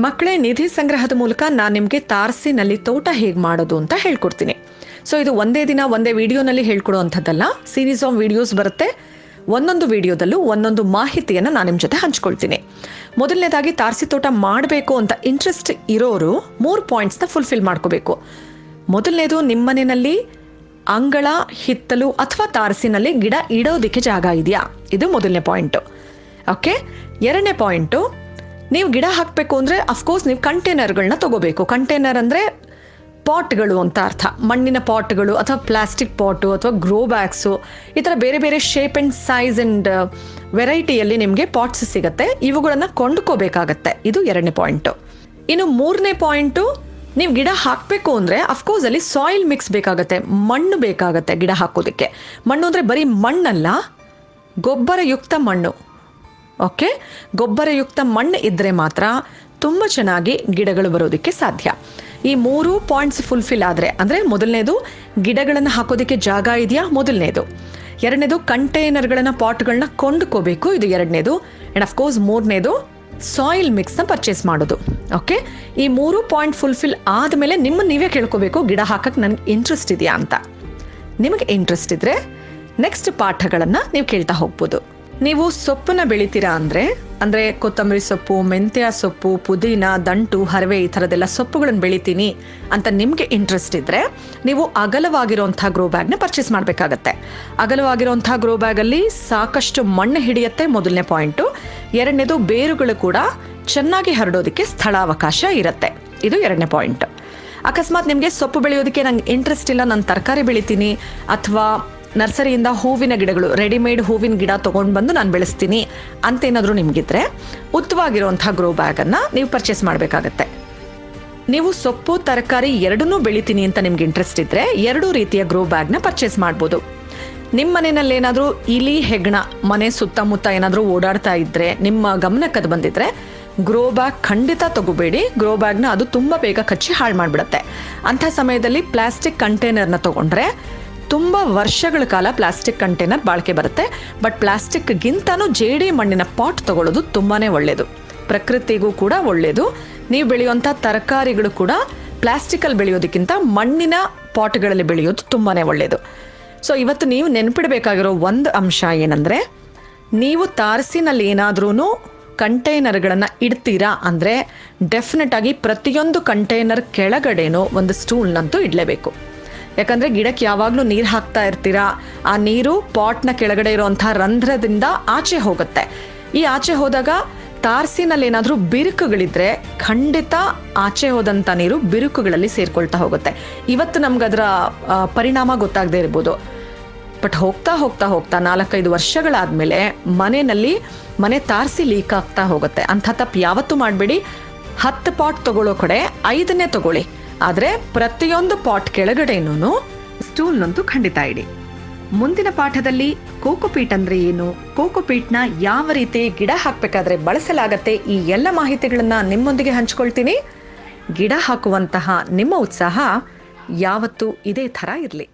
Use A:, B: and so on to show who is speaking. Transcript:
A: ಮಕ್ಕಳೇ ನಿಧಿ ಸಂಗ್ರಹದ ಮೂಲಕ ನಾನು ನಿಮಗೆ ತಾರಸಿನಲ್ಲಿ ತೋಟ ಹೇಗೆ ಮಾಡೋದು ಅಂತ ಹೇಳ್ಕೊಡ್ತೀನಿ ಸೊ ಇದು ಒಂದೇ ದಿನ ಒಂದೇ ವಿಡಿಯೋನಲ್ಲಿ ಹೇಳ್ಕೊಡುವಂಥದ್ದಲ್ಲ ಸೀರೀಸ್ ಆಫ್ ವಿಡಿಯೋಸ್ ಬರುತ್ತೆ ಒಂದೊಂದು ವಿಡಿಯೋದಲ್ಲೂ ಒಂದೊಂದು ಮಾಹಿತಿಯನ್ನು ನಾನು ನಿಮ್ಮ ಜೊತೆ ಹಂಚ್ಕೊಳ್ತೀನಿ ಮೊದಲನೇದಾಗಿ ತಾರಸಿ ತೋಟ ಮಾಡಬೇಕು ಅಂತ ಇಂಟ್ರೆಸ್ಟ್ ಇರೋರು ಮೂರು ಪಾಯಿಂಟ್ಸ್ನ ಫುಲ್ಫಿಲ್ ಮಾಡ್ಕೋಬೇಕು ಮೊದಲನೇದು ನಿಮ್ಮನೆಯಲ್ಲಿ ಅಂಗಳ ಹಿತ್ತಲು ಅಥವಾ ತಾರಸಿನಲ್ಲಿ ಗಿಡ ಇಡೋದಕ್ಕೆ ಜಾಗ ಇದೆಯಾ ಇದು ಮೊದಲನೇ ಪಾಯಿಂಟು ಓಕೆ ಎರಡನೇ ಪಾಯಿಂಟು ನೀವು ಗಿಡ ಹಾಕಬೇಕು ಅಂದರೆ ಅಫ್ಕೋರ್ಸ್ ನೀವು ಕಂಟೈನರ್ಗಳನ್ನ ತಗೋಬೇಕು ಕಂಟೈನರ್ ಅಂದರೆ ಪಾಟ್ಗಳು ಅಂತ ಅರ್ಥ ಮಣ್ಣಿನ ಪಾಟ್ಗಳು ಅಥವಾ ಪ್ಲಾಸ್ಟಿಕ್ ಪಾಟು ಅಥವಾ ಗ್ರೋ ಬ್ಯಾಗ್ಸು ಈ ಥರ ಬೇರೆ ಬೇರೆ ಶೇಪ್ ಆ್ಯಂಡ್ ಸೈಜ್ ಆ್ಯಂಡ್ ವೆರೈಟಿಯಲ್ಲಿ ನಿಮಗೆ ಪಾಟ್ಸ್ ಸಿಗುತ್ತೆ ಇವುಗಳನ್ನು ಕೊಂಡ್ಕೋಬೇಕಾಗತ್ತೆ ಇದು ಎರಡನೇ ಪಾಯಿಂಟು ಇನ್ನು ಮೂರನೇ ಪಾಯಿಂಟು ನೀವು ಗಿಡ ಹಾಕಬೇಕು ಅಂದರೆ ಅಫ್ಕೋರ್ಸ್ ಅಲ್ಲಿ ಸಾಯಿಲ್ ಮಿಕ್ಸ್ ಬೇಕಾಗತ್ತೆ ಮಣ್ಣು ಬೇಕಾಗತ್ತೆ ಗಿಡ ಹಾಕೋದಕ್ಕೆ ಮಣ್ಣು ಅಂದರೆ ಬರೀ ಮಣ್ಣಲ್ಲ ಗೊಬ್ಬರಯುಕ್ತ ಮಣ್ಣು ಓಕೆ ಗೊಬ್ಬರಯುಕ್ತ ಮಣ್ಣು ಇದ್ದರೆ ಮಾತ್ರ ತುಂಬ ಚೆನ್ನಾಗಿ ಗಿಡಗಳು ಬರೋದಕ್ಕೆ ಸಾಧ್ಯ ಈ ಮೂರು ಪಾಯಿಂಟ್ಸ್ ಫುಲ್ಫಿಲ್ ಆದರೆ ಅಂದರೆ ಮೊದಲನೇದು ಗಿಡಗಳನ್ನು ಹಾಕೋದಕ್ಕೆ ಜಾಗ ಇದೆಯಾ ಮೊದಲನೇದು ಎರಡನೇದು ಕಂಟೈನರ್ಗಳನ್ನ ಪಾಟ್ಗಳನ್ನ ಕೊಂಡ್ಕೋಬೇಕು ಇದು ಎರಡನೇದು ಆ್ಯಂಡ್ ಅಫ್ಕೋರ್ಸ್ ಮೂರನೇದು ಸಾಯಿಲ್ ಮಿಕ್ಸ್ನ ಪರ್ಚೇಸ್ ಮಾಡೋದು ಓಕೆ ಈ ಮೂರು ಪಾಯಿಂಟ್ ಫುಲ್ಫಿಲ್ ಆದಮೇಲೆ ನಿಮ್ಮನ್ನು ನೀವೇ ಕೇಳ್ಕೋಬೇಕು ಗಿಡ ಹಾಕಕ್ಕೆ ನನಗೆ ಇಂಟ್ರೆಸ್ಟ್ ಇದೆಯಾ ಅಂತ ನಿಮಗೆ ಇಂಟ್ರೆಸ್ಟ್ ಇದ್ದರೆ ನೆಕ್ಸ್ಟ್ ಪಾಠಗಳನ್ನು ನೀವು ಕೇಳ್ತಾ ಹೋಗ್ಬೋದು ನೀವು ಸೊಪ್ಪನ್ನ ಬೆಳಿತೀರಾ ಅಂದರೆ ಅಂದರೆ ಕೊತ್ತಂಬರಿ ಸೊಪ್ಪು ಮೆಂತ್ಯ ಸೊಪ್ಪು ಪುದೀನ ದಂಟು ಹರವೆ ಈ ಥರದ್ದೆಲ್ಲ ಸೊಪ್ಪುಗಳನ್ನು ಬೆಳಿತೀನಿ ಅಂತ ನಿಮಗೆ ಇಂಟ್ರೆಸ್ಟ್ ಇದ್ದರೆ ನೀವು ಅಗಲವಾಗಿರುವಂಥ ಗ್ರೋ ಬ್ಯಾಗ್ನ ಪರ್ಚೇಸ್ ಮಾಡಬೇಕಾಗತ್ತೆ ಅಗಲವಾಗಿರುವಂಥ ಗ್ರೋ ಬ್ಯಾಗಲ್ಲಿ ಸಾಕಷ್ಟು ಮಣ್ಣು ಹಿಡಿಯುತ್ತೆ ಮೊದಲನೇ ಪಾಯಿಂಟು ಎರಡನೇದು ಬೇರುಗಳು ಕೂಡ ಚೆನ್ನಾಗಿ ಹರಡೋದಕ್ಕೆ ಸ್ಥಳಾವಕಾಶ ಇರುತ್ತೆ ಇದು ಎರಡನೇ ಪಾಯಿಂಟ್ ಅಕಸ್ಮಾತ್ ನಿಮಗೆ ಸೊಪ್ಪು ಬೆಳೆಯೋದಕ್ಕೆ ನಂಗೆ ಇಂಟ್ರೆಸ್ಟ್ ಇಲ್ಲ ನಾನು ತರಕಾರಿ ಬೆಳಿತೀನಿ ಅಥವಾ ನರ್ಸರಿಯಿಂದ ಹೂವಿನ ಗಿಡಗಳು ರೆಡಿಮೇಡ್ ಹೂವಿನ ಗಿಡ ತೊಗೊಂಡು ಬಂದು ನಾನು ಬೆಳೆಸ್ತೀನಿ ಅಂತೇನಾದರೂ ನಿಮಗಿದ್ರೆ ಉತ್ತವಾಗಿರುವಂಥ ಗ್ರೋ ಬ್ಯಾಗನ್ನು ನೀವು ಪರ್ಚೇಸ್ ಮಾಡಬೇಕಾಗತ್ತೆ ನೀವು ಸೊಪ್ಪು ತರಕಾರಿ ಎರಡನ್ನೂ ಬೆಳಿತೀನಿ ಅಂತ ನಿಮ್ಗೆ ಇಂಟ್ರೆಸ್ಟ್ ಇದ್ದರೆ ಎರಡೂ ರೀತಿಯ ಗ್ರೋ ಬ್ಯಾಗ್ನ ಪರ್ಚೇಸ್ ಮಾಡ್ಬೋದು ನಿಮ್ಮ ಮನೆಯಲ್ಲಿ ಏನಾದರೂ ಇಲಿ ಹೆಗ್ಣ ಮನೆ ಸುತ್ತಮುತ್ತ ಏನಾದರೂ ಓಡಾಡ್ತಾ ಇದ್ದರೆ ನಿಮ್ಮ ಗಮನಕ್ಕೆ ಅದು ಬಂದಿದ್ರೆ ಗ್ರೋ ಬ್ಯಾಗ್ ಖಂಡಿತ ತಗೋಬೇಡಿ ಗ್ರೋ ಬ್ಯಾಗ್ನ ಅದು ತುಂಬ ಬೇಗ ಕಚ್ಚಿ ಹಾಳು ಮಾಡಿಬಿಡುತ್ತೆ ಅಂಥ ಸಮಯದಲ್ಲಿ ಪ್ಲಾಸ್ಟಿಕ್ ಕಂಟೈನರ್ನ ತೊಗೊಂಡ್ರೆ ತುಂಬ ವರ್ಷಗಳ ಕಾಲ ಪ್ಲಾಸ್ಟಿಕ್ ಕಂಟೈನರ್ ಬಾಳಿಕೆ ಬರುತ್ತೆ ಬಟ್ ಪ್ಲಾಸ್ಟಿಕ್ಗಿಂತನೂ ಜೇಡಿ ಮಣ್ಣಿನ ಪಾಟ್ ತಗೊಳ್ಳೋದು ತುಂಬಾ ಒಳ್ಳೆಯದು ಪ್ರಕೃತಿಗೂ ಕೂಡ ಒಳ್ಳೆಯದು ನೀವು ಬೆಳೆಯುವಂಥ ತರಕಾರಿಗಳು ಕೂಡ ಪ್ಲಾಸ್ಟಿಕಲ್ಲಿ ಬೆಳೆಯೋದಕ್ಕಿಂತ ಮಣ್ಣಿನ ಪಾಟ್ಗಳಲ್ಲಿ ಬೆಳೆಯೋದು ತುಂಬಾ ಒಳ್ಳೆಯದು ಸೊ ಇವತ್ತು ನೀವು ನೆನಪಿಡಬೇಕಾಗಿರೋ ಒಂದು ಅಂಶ ಏನಂದರೆ ನೀವು ತಾರಸಿನಲ್ಲಿ ಏನಾದ್ರೂ ಕಂಟೈನರ್ಗಳನ್ನು ಇಡ್ತೀರಾ ಅಂದರೆ ಡೆಫಿನೆಟ್ ಆಗಿ ಪ್ರತಿಯೊಂದು ಕಂಟೈನರ್ ಕೆಳಗಡೆನೂ ಒಂದು ಸ್ಟೂಲ್ನಂತೂ ಇಡಲೇಬೇಕು ಯಾಕಂದರೆ ಗಿಡಕ್ಕೆ ಯಾವಾಗಲೂ ನೀರು ಹಾಕ್ತಾ ಇರ್ತೀರಾ ಆ ನೀರು ಪಾಟ್ನ ಕೆಳಗಡೆ ಇರುವಂಥ ರಂಧ್ರದಿಂದ ಆಚೆ ಹೋಗುತ್ತೆ ಈ ಆಚೆ ಹೋದಾಗ ತಾರ್ಸಿನಲ್ಲಿ ಏನಾದರೂ ಬಿರುಕುಗಳಿದ್ರೆ ಖಂಡಿತ ಆಚೆ ಹೋದಂಥ ನೀರು ಬಿರುಕುಗಳಲ್ಲಿ ಸೇರ್ಕೊಳ್ತಾ ಹೋಗುತ್ತೆ ಇವತ್ತು ನಮ್ಗೆ ಅದರ ಆ, ಪರಿಣಾಮ ಗೊತ್ತಾಗದೇ ಇರ್ಬೋದು ಬಟ್ ಹೋಗ್ತಾ ಹೋಗ್ತಾ ಹೋಗ್ತಾ ನಾಲ್ಕೈದು ವರ್ಷಗಳಾದಮೇಲೆ ಮನೆಯಲ್ಲಿ ಮನೆ ತಾರಸಿ ಲೀಕ್ ಆಗ್ತಾ ಹೋಗುತ್ತೆ ಅಂಥ ತಪ್ಪು ಯಾವತ್ತೂ ಮಾಡಬೇಡಿ ಹತ್ತು ಪಾಟ್ ತಗೊಳ್ಳೋ ಕಡೆ ಐದನೇ ತಗೊಳ್ಳಿ ಆದರೆ ಪ್ರತಿಯೊಂದು ಪಾಟ್ ಕೆಳಗಡೆನೂ ಸ್ಟೂಲ್ನಂತೂ ಖಂಡಿತ ಇಡಿ ಮುಂದಿನ ಪಾಠದಲ್ಲಿ ಕೋಕೋಪೀಟ್ ಅಂದ್ರೆ ಏನು ಕೋಕೋಪೀಟ್ನ ಯಾವ ರೀತಿ ಗಿಡ ಹಾಕಬೇಕಾದ್ರೆ ಬಳಸಲಾಗತ್ತೆ ಈ ಎಲ್ಲ ಮಾಹಿತಿಗಳನ್ನ ನಿಮ್ಮೊಂದಿಗೆ ಹಂಚ್ಕೊಳ್ತೀನಿ ಗಿಡ ಹಾಕುವಂತಹ ನಿಮ್ಮ ಉತ್ಸಾಹ ಯಾವತ್ತೂ ಇದೇ ಥರ ಇರಲಿ